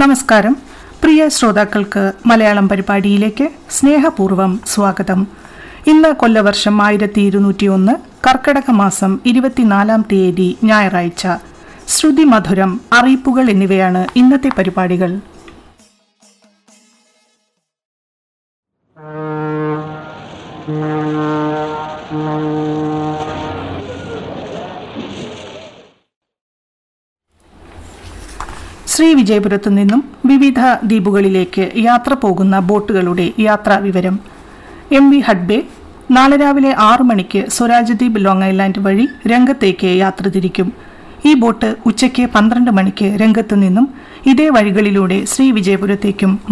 നമസ്കാരം പ്രിയ ശ്രോതാക്കൾക്ക് മലയാളം പരിപാടിയിലേക്ക് സ്നേഹപൂർവ്വം സ്വാഗതം ഇന്ന് കൊല്ലവർഷം ആയിരത്തി ഇരുന്നൂറ്റി ഒന്ന് കർക്കടക മാസം ഇരുപത്തിനാലാം തീയതി ഞായറാഴ്ച ശ്രുതി മധുരം അറിയിപ്പുകൾ എന്നിവയാണ് ഇന്നത്തെ പരിപാടികൾ ശ്രീ വിജയപുരത്തു നിന്നും വിവിധ ദ്വീപുകളിലേക്ക് യാത്ര പോകുന്ന ബോട്ടുകളുടെ യാത്രാ വിവരം എം വി ഹഡ്ബെ നാളെ രാവിലെ ആറു മണിക്ക് സ്വരാജ് ദ്വീപ് ലോങ് ഐലാൻഡ് വഴി രംഗത്തേക്ക് യാത്ര തിരിക്കും ഈ ബോട്ട് ഉച്ചയ്ക്ക് പന്ത്രണ്ട് മണിക്ക് രംഗത്തു നിന്നും ഇതേ വഴികളിലൂടെ ശ്രീ വിജയപുരത്തേക്കും